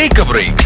Take a break.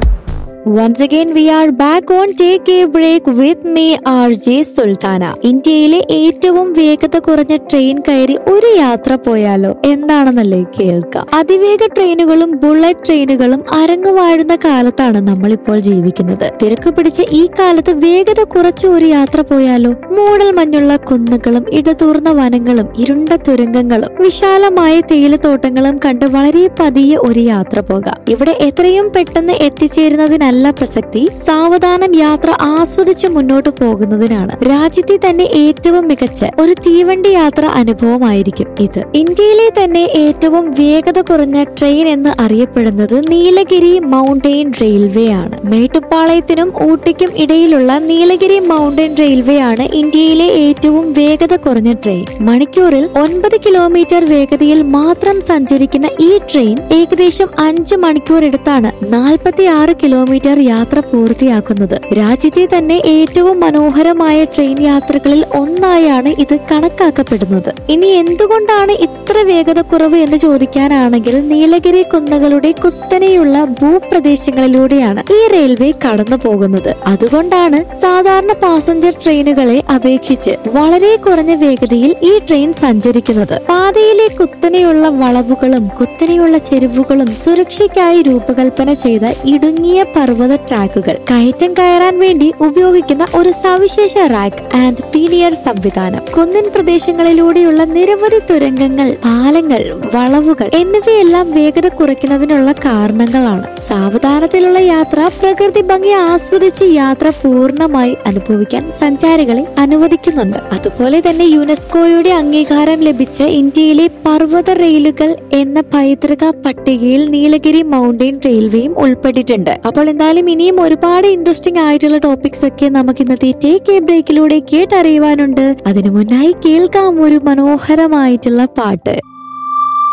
Once again, we are back on Take a Break with me, RJ Sultana ഇന്ത്യയിലെ ഏറ്റവും വേഗത കുറഞ്ഞ train കയറി ഒരു യാത്ര പോയാലോ എന്താണെന്നല്ലേ കേൾക്കാം അതിവേഗ ട്രെയിനുകളും ബുള്ളറ്റ് ട്രെയിനുകളും അരങ്ങുവാഴുന്ന കാലത്താണ് നമ്മൾ ഇപ്പോൾ ജീവിക്കുന്നത് തിരക്ക് പിടിച്ച ഈ കാലത്ത് വേഗത കുറച്ചു ഒരു യാത്ര പോയാലോ മൂടൽ മഞ്ഞുള്ള കുന്നുകളും ഇടതൂർന്ന വനങ്ങളും ഇരുണ്ട തുരങ്കങ്ങളും വിശാലമായ തേയിലത്തോട്ടങ്ങളും കണ്ട് വളരെ പതിയെ ഒരു യാത്ര പോകാം ഇവിടെ എത്രയും പെട്ടെന്ന് എത്തിച്ചേരുന്നതിനല്ല പ്രസക്തി സാവധാനം യാത്ര ആസ്വദിച്ച് മുന്നോട്ട് പോകുന്നതിനാണ് രാജ്യത്തെ തന്നെ ഏറ്റവും മികച്ച ഒരു തീവണ്ടി യാത്ര അനുഭവമായിരിക്കും ഇത് ഇന്ത്യയിലെ തന്നെ ഏറ്റവും വേഗത കുറഞ്ഞ ട്രെയിൻ എന്ന് അറിയപ്പെടുന്നത് നീലഗിരി മൗണ്ടെയിൻ റെയിൽവേ ആണ് മേട്ടുപ്പാളയത്തിനും ഊട്ടിക്കും ഇടയിലുള്ള നീലഗിരി മൗണ്ടൻ റെയിൽവേ ആണ് ഇന്ത്യയിലെ ഏറ്റവും വേഗത കുറഞ്ഞ ട്രെയിൻ മണിക്കൂറിൽ ഒൻപത് കിലോമീറ്റർ വേഗതയിൽ മാത്രം സഞ്ചരിക്കുന്ന ഈ ട്രെയിൻ ഏകദേശം അഞ്ച് മണിക്കൂർ എടുത്താണ് നാൽപ്പത്തി ആറ് കിലോമീറ്റർ യാത്ര പൂർത്തിയാക്കുന്നത് രാജ്യത്തെ തന്നെ ഏറ്റവും മനോഹരമായ ട്രെയിൻ യാത്രകളിൽ ഒന്നായാണ് ഇത് കണക്കാക്കപ്പെടുന്നത് ഇനി എന്തുകൊണ്ടാണ് ഇത്ര വേഗത കുറവ് എന്ന് ചോദിക്കാനാണെങ്കിൽ നീലഗിരി കുന്നുകളുടെ കുത്തനെയുള്ള ഭൂപ്രദേശങ്ങളിലൂടെയാണ് ഈ റെയിൽവേ കടന്നു പോകുന്നത് അതുകൊണ്ടാണ് സാധാരണ പാസഞ്ചർ ട്രെയിനുകളെ അപേക്ഷിച്ച് വളരെ കുറഞ്ഞ വേഗതയിൽ ഈ ട്രെയിൻ സഞ്ചരിക്കുന്നത് പാതയിലെ കുത്തനെയുള്ള വളവുകളും കുത്തനെയുള്ള ചെരുവുകളും സുരക്ഷയ്ക്കായി രൂപകൽപ്പന ചെയ്ത ഇടുങ്ങിയ പർവ്വത ട്രാക്കുകൾ കയറ്റം കയറാൻ വേണ്ടി ഉപയോഗിക്കുന്ന ഒരു സവിശേഷ റാക്ക് ആൻഡ് പീനിയർ സംവിധാനം കുന്നിൻ പ്രദേശങ്ങളിലൂടെയുള്ള നിരവധി തുരങ്കങ്ങൾ പാലങ്ങൾ വളവുകൾ എന്നിവയെല്ലാം വേഗത കുറയ്ക്കുന്നതിനുള്ള കാരണങ്ങളാണ് സാവധാനത്തിലുള്ള യാത്ര പ്രകൃതി ഭംഗി ആസ്വദിച്ച് യാത്ര പൂർണ്ണമായി അനുഭവിക്കാൻ സഞ്ചാരികളെ അനുവദിക്കുന്നുണ്ട് അതുപോലെ തന്നെ യുനെസ്കോയുടെ അംഗീകാരം ലഭിച്ച ഇന്ത്യയിലെ പർവ്വത റെയിലുകൾ എന്ന പൈതൃക പട്ടികയിൽ നീലഗിരി മൗണ്ടെയിൻ റെയിൽവേയും ഉൾപ്പെട്ടിട്ടുണ്ട് അപ്പോൾ എന്തായാലും ഇനിയും ഒരുപാട് ഇൻട്രസ്റ്റിംഗ് ആയിട്ടുള്ള ടോപ്പിക്സ് ഒക്കെ നമുക്ക് ഇന്നത്തെ ടേക്ക് എ ബ്രേക്കിലൂടെ കേട്ടറിയുവാനുണ്ട് അതിനു മുന്നായി കേൾക്കാം ഒരു മനോഹരമായിട്ടുള്ള പാട്ട്